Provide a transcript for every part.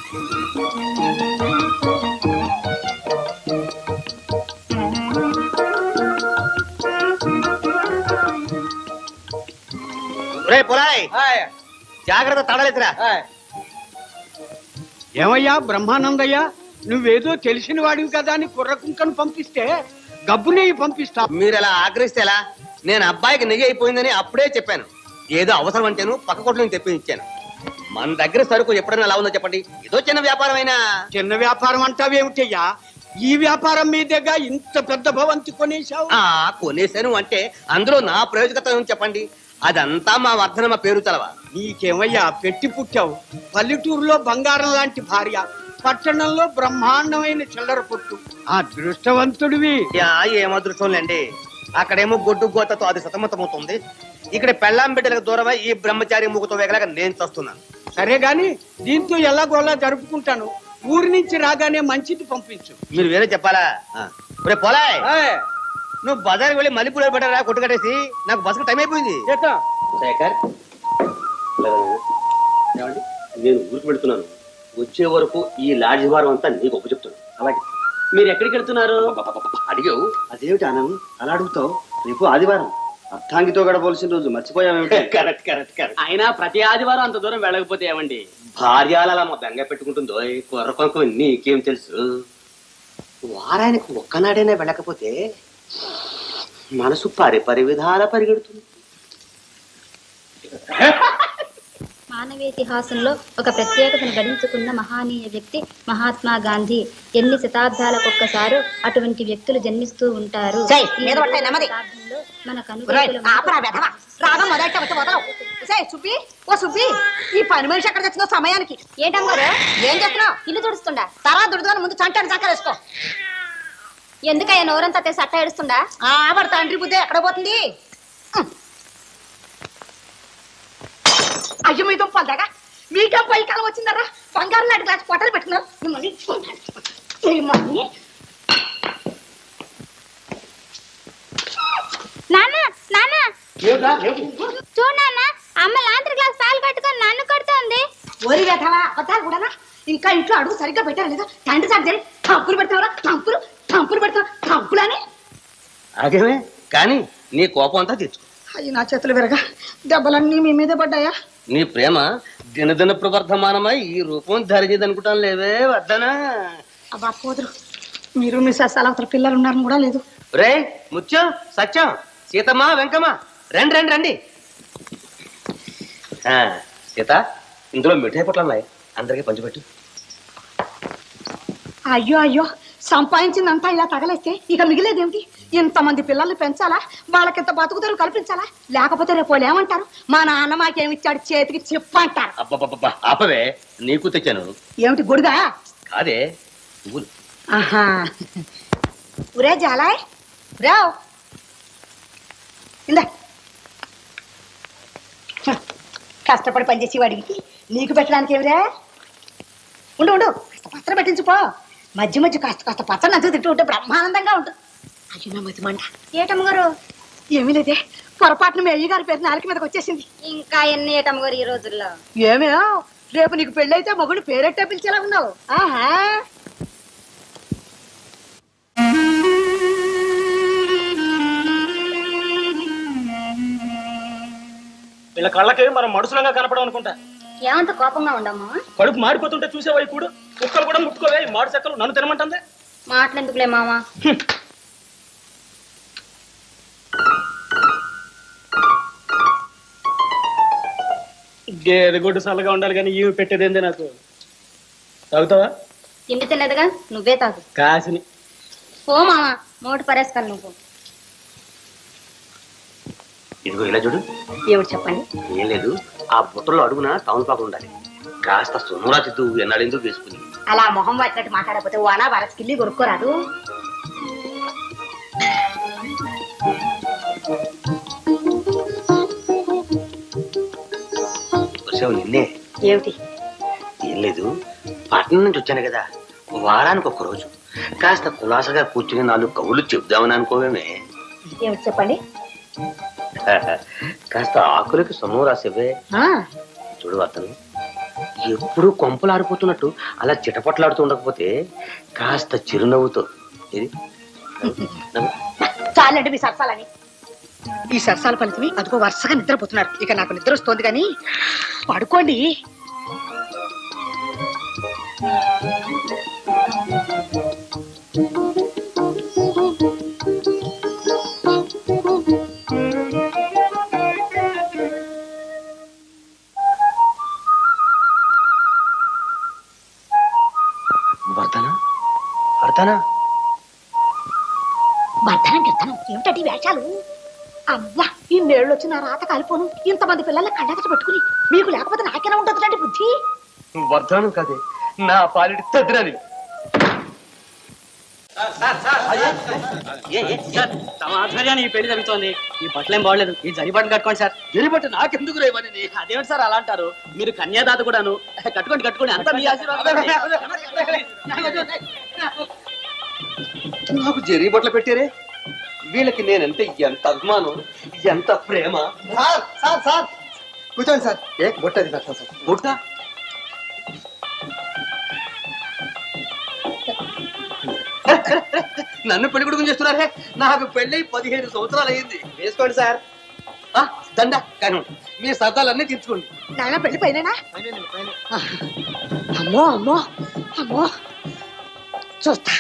రే పొలాయ్ జాగ్రత్త తడలేదురా ఏమయ్యా బ్రహ్మానందయ్య నువ్వేదో తెలిసిన వాడివి కదా అని కుర్ర కుంకను పంపిస్తే గబ్బు నెయ్యి పంపిస్తా మీరు ఎలా ఆగ్రహిస్తే ఎలా నేను అబ్బాయికి నెయ్యి అయిపోయిందని అప్పుడే చెప్పాను ఏదో అవసరం అంటేను పక్క కొట్ల నుంచి తెప్పి ఇచ్చాను మన దగ్గర సరుకు ఎప్పుడైనా ఎలా ఉందో చెప్పండి ఏదో చిన్న వ్యాపారం అయినా చిన్న వ్యాపారం అంటావేమిటయ్యా ఈ వ్యాపారం మీదేగా ఇంత పెద్ద భవంతి కొనేశావు ఆ కొనేసాను అంటే అందులో నా ప్రయోజకత్వం చెప్పండి అదంతా మా వర్ధనమ్మ పేరు తలవా నీకేమయ్యా పెట్టి పుట్టావు పల్లెటూరులో బంగారం లాంటి భార్య పట్టణంలో బ్రహ్మాండమైన చిల్లర పొట్టు ఆ దృష్టవంతుడివి యా ఏం అదృష్టంలేండి అక్కడేమో గొడ్డు గోతతో అది సతమతమవుతుంది ఇక్కడ పెళ్ళాం బిడ్డలకు దూరమై ఈ బ్రహ్మచారి ముగ్గుతో వేగలేక నేను చస్తున్నాను సరే గాని దీంతో ఎలాగోలా జరుపుకుంటాను ఊరి నుంచి రాగానే మంచిది పంపించు మీరు వేరే చెప్పాలా రే పోలాయ్ నువ్వు బజార్కి వెళ్ళి మల్లెపూలు పడ్డారా కొట్టు కట్టేసి నాకు బస్సు టైం అయిపోయింది చేద్దాం. శేఖర్ ఏమండి నేను ఊరికి వెళ్తున్నాను వచ్చే వరకు ఈ లాడ్జ్ వారం అంతా నీకు ఒప్పు చెప్తాను అలాగే మీరు ఎక్కడికి వెళ్తున్నారు అడిగావు అదేమిటి ఆనంద్ అలా అడుగుతావు రేపు ఆదివారం అర్థాంగితో గడవలసిన రోజు మర్చిపోయావేమిటి కరెక్ట్ కరెక్ట్ కరెక్ట్ అయినా ప్రతి ఆదివారం అంత దూరం వెళ్ళకపోతే ఏమండి భార్యాలు అలా మా బెంగ పెట్టుకుంటుందో కుర్ర కొనుక్కో నీకేం తెలుసు వారానికి ఒక్కనాడైనా వెళ్ళకపోతే మనసు పరి పరి విధాల పరిగెడుతుంది మానవీయతిహాసంలో ఒక ప్రత్యేకతను గడించుకున్న మహానీయ వ్యక్తి మహాత్మా గాంధీ ఎన్ని శతాబ్దాలకొక్కసారి అటువంటి వ్యక్తులు జన్మిస్తూ ఉంటారు చెయ్, ఈ మీద పట్టాయి నెమ్మది. శతాబ్దంలో మన ఒరేయ్, కనుగొలుపుల ఆపరా వెధవ. రాగం మొదట వచ్చి వదలవు సే సుబ్బి ఓ సుబ్బి ఈ పని మనిషి ఎక్కడ తెచ్చిందో సమయానికి ఏటమ్మారు ఏం చేస్తున్నావు ఇల్లు తుడుస్తుండా తర్వాత దుడుదాని ముందు చంటాడు చక్కర వేసుకో ఎందుకయ్యా నోరంతా తెసి అట్ట ఏడుస్తుండా ఆ వాడు తండ్రి బుద్ధి ఎక్కడ పోతుంది ఉమ్. అయ్యో మీ దుంపలు దాకా మీకేం పై కాలం వచ్చిందరా బంగారం లాంటి గ్లాస్ పొట్టలు పెట్టుకున్నారు మిమ్మల్ని మిమ్మల్ని నాన్న నాన్న చూడు నాన్న అమ్మ లాంటి గ్లాస్ పాలు కట్టుకొని నన్ను కొడుతోంది ఓరి వేధవా అబద్ధాలు కూడానా ఇంకా ఇంట్లో అడుగు సరిగ్గా పెట్టారు లేదా తండ్రి సర్జరీ తంపులు పెడతావరా తంపులు తంపులు పెడతావు తంపులని ఆగేమే కానీ నీ కోపం అంతా తెచ్చు అయ్యి నా చేతులు విరగా దెబ్బలన్నీ మీ మీద పడ్డాయా నీ ప్రేమ దినదిన ప్రవర్ధమానమై ఈ రూపం ధరించేది అనుకుంటాను లేవే వద్దనా అబ్బా పోదురు మీరు మీ ససాలవతల పిల్లలు ఉన్నారని కూడా లేదు రే ముత్యం సత్యం సీతమ్మ వెంకమ్మ రండి రండి రండి ఆ, సీత ఇందులో మిఠాయి పొట్లు ఉన్నాయి అందరికీ పంచిపెట్టు అయ్యో అయ్యో సంపాదించిందంతా ఇలా తగలేస్తే ఇక మిగిలేదేమిటి ఇంతమంది పిల్లల్ని పెంచాలా వాళ్ళకింత బతుకుతారు కల్పించాలా లేకపోతే రేపు వాళ్ళు ఏమంటారు మా నాన్న మాకేమిచ్చాడు చేతికి చెప్పంటారు అబ్బబ్బబ్బా ఆపవే నీకు తెచ్చాను ఏమిటి గుడిగా కాదే పువ్వులు ఆహా ఉరే జాలాయ్ రావ్ ఇందా హ, కష్టపడి పనిచేసి వాడికి నీకు పెట్టడానికి ఏమిరా ఉండు ఉండు కాస్త పచ్చడి పెట్టించుకో మధ్య మధ్య కాస్త కాస్త పచ్చడి నచ్చ తింటూ ఉంటే బ్రహ్మానందంగా ఉంటుంది అయ్యో నా మతి మంట ఏటమ్మగారు ఏమీ లేదే పొరపాటున మీ అయ్యగారి పేరు నాలుగు మీదకి వచ్చేసింది ఇంకా ఎన్ని ఏటమ్మగారు ఈ రోజుల్లో ఏమే రేపు నీకు పెళ్ళైతే మగుడు పేరెట్టే పిలిచేలా ఉన్నావు ఆహా వీళ్ళ కళ్ళకి మనం మనుషులంగా కనపడం అనుకుంటా ఏమంత కోపంగా ఉండమ్మా కడుపు మాడిపోతుంటే చూసేవా కూడా కుక్కలు కూడా ముట్టుకోవే ఈ మాడి చెక్కలు నన్ను తినమంటుంది మాటలెందుకులే మామ గేదె గుడ్డు చల్లగా ఉండాలి కానీ ఇవి పెట్టేదేంది నాకు తాగుతావా తిండి తిన్నదిగా నువ్వే తాగు కాసిని ఓ మామ మోటు పరేసుకోవాలి నువ్వు ఇదిగో ఇలా చూడు ఏమిటి చెప్పండి ఏం లేదు ఆ బుట్టలో అడుగున టౌన్ పాకు ఉండాలి కాస్త సున్నరా తిద్దు ఎన్నాడు ఎందుకు వేసుకుని అలా మొహం పట్టినట్టు మాట్లాడకపోతే వానా వరస్కిల్లి కొనుక్కోరాదు వచ్చావు నిన్నే ఏమిటి ఏం లేదు పట్నం నుంచి వచ్చాను కదా వారానికి ఒక రోజు కాస్త కులాసగా కూర్చుని నాలుగు కవులు చెబుదామని అనుకోవేమే ఏమిటి చెప్పండి కాస్త ఆకులకి సొమ్ము రాసేవే ఆ, చూడు అతను ఎప్పుడు కొంపలు ఆరిపోతున్నట్టు అలా చిటపట్లాడుతూ ఉండకపోతే కాస్త చిరునవ్వుతో ఇది నవ్వు. చాలండి మీ సరసాలని ఈ సరసాల ఫలితమి అదిగో వరుసగా నిద్రపోతున్నారు ఇక నాకు నిద్ర వస్తుంది కానీ పడుకోండి వర్ధన వర్ధన వర్ధనం గిర్ధనం ఏమిటండి వేషాలు అవ్వా ఈ నేళ్ళు వచ్చి నా రాత కాలిపోను ఇంతమంది పిల్లల్ని కళ్ళెదట పెట్టుకుని మీకు లేకపోతే నాకేనా ఉంటుంది బుద్ధి వర్ధనం కాదే నా పాలిటి తద్దినని తమ ఆధ్వర్యాన్ని ఈ పెళ్లి జరుగుతోంది ఈ బట్టలు ఏం బాగలేదు ఈ జరి బట్టలు కట్టుకోండి సార్ జరి బట్ట నాకెందుకు రేవని అదేమిటి సార్ అలా అంటారు మీరు కన్యాదాత కూడాను కట్టుకోండి కట్టుకోండి అంతా మీ ఆశీర్వాదం నాకు జరీ బట్టలు పెట్టారే వీళ్ళకి నేనంటే ఎంత అభిమానం ఎంత ప్రేమ సార్ సార్ సార్ కూర్చోండి సార్ ఏ బొట్టది పెట్టాలి సార్ బుట్ట నన్ను పెళ్లి కొడుకుని చేస్తున్నారే నాకు పెళ్ళై పదిహేను సంవత్సరాలు అయింది వేసుకోండి సార్ ఆ, దండ కానీ మీ సరదాలన్నీ తీర్చుకోండి నాయన పెళ్లి పైన అమ్మో అమ్మో అమ్మో చూస్తా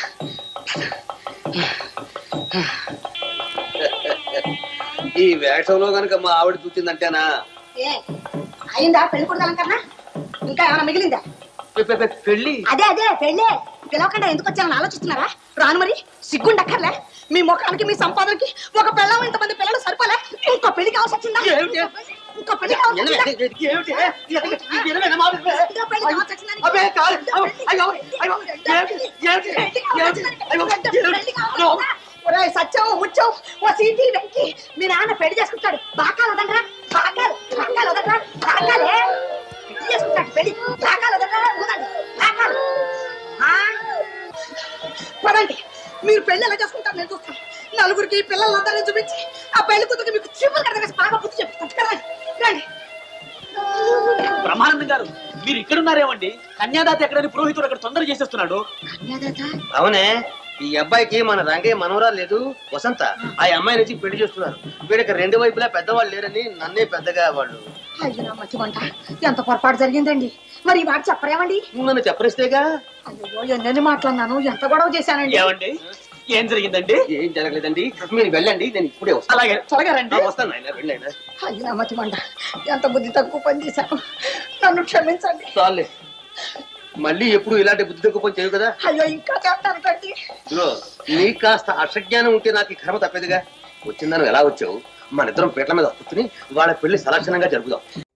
ఈ వేషంలో గనుక మా ఆవిడ చూసిందంటేనా ఏ అయిందా పెళ్లి కొడుకు కన్నా ఇంకా ఏమైనా మిగిలిందా పె- పె- పె- పెళ్ళి అదే అదే పెళ్ళే పిలవకుండా ఎందుకు వచ్చానని ఆలోచిస్తున్నారా రాను మరి సిగ్గుండక్కర్లే మీ ముఖానికి మీ సంపాదనకి ఒక పెళ్ళం ఇంతమంది పిల్లలు సరిపోలే ఇంకో పెళ్లి కావాల్సి వచ్చిందా ఏమిటి? ఇంకో పెళ్లి కావాల్సి ఎనవే, వచ్చిందా? ఏమిటి? ఏమిటి? ఎనవే, నా మాట వినవే. ఇంకో పెళ్లి కావాల్సి వచ్చిందని- అబ్బే, కాదు. అయ్యో, అయ్యో, అయ్యో, ఏమిటి? ఏమిటి? పెళ్లి కావాల్సి ఏమిటి? వచ్చిందని- అయ్యో, పెళ్లి కావాల్సి వచ్చిందా? ఒరేయ్ సత్యం ముత్యం ఓ సీటీ వెంకి మీ నాన్న పెళ్లి చేసుకుంటాడు బాకాలు వదలరా బాకాలు బాకాలు వదలరా బాకాలే పెళ్లి చేసుకుంటాడు పెళ్లి బాకాలు వదలరా వదలండి బాకాలు ఆ? పదండి మీరు పెళ్లి ఎలా చేసుకుంటారు నేను చూస్తాను నలుగురికి పిల్లలందరినీ చూపించి ఆ పెళ్లి కూతురికి మీకు చూపులు కడగేసి బాగా బుద్ధి చెప్తాను కదండి రండి బ్రహ్మానందం గారు మీరు ఇక్కడ ఉన్నారేమండి కన్యాదాత ఎక్కడని పురోహితుడు అక్కడ తొందర చేసేస్తున్నాడు కన్యాదాత అవునే ఈ అబ్బాయికి మన రంగయ్య మనవరాలు లేదు వసంత ఆ అమ్మాయి నుంచి పెళ్లి చేస్తున్నారు వీడికి రెండు వైపులా పెద్దవాళ్ళు లేరని నన్నే పెద్దగా వాళ్ళు అయ్యో నా మధ్య వంట ఎంత పొరపాటు జరిగిందండి మరి ఈ మాట చెప్పరేమండి నువ్వు నన్ను చెప్పరిస్తేగా అయ్యో ఎన్నెన్ని మాట్లాడినాను ఎంత గొడవ చేశానండి ఏమండి ఏం జరిగిందండి ఏం జరగలేదండి మీరు వెళ్ళండి నేను ఇప్పుడే వస్తాను అలాగే త్వరగా రండి ఆ, వస్తాను ఆయన వెళ్ళండి అయ్యో నా మధ్య వంట ఎంత బుద్ధి తక్కువ పని చేశాను నన్ను క్షమించండి చాలే మళ్ళీ ఎప్పుడు ఇలాంటి బుద్ధి తక్కువ పని చేయవు కదా అయ్యో ఇంకా చేస్తాను కండి ఇదిగో నీకు కాస్త అసజ్ఞానం ఉంటే నాకు ఈ కర్మ తప్పేదిగా వచ్చిందని ఎలా వచ్చావు మన ఇద్దరం పీటల మీద కూర్చుని వాళ్ళ పెళ్లి సలక్షణంగా జరుపుదాం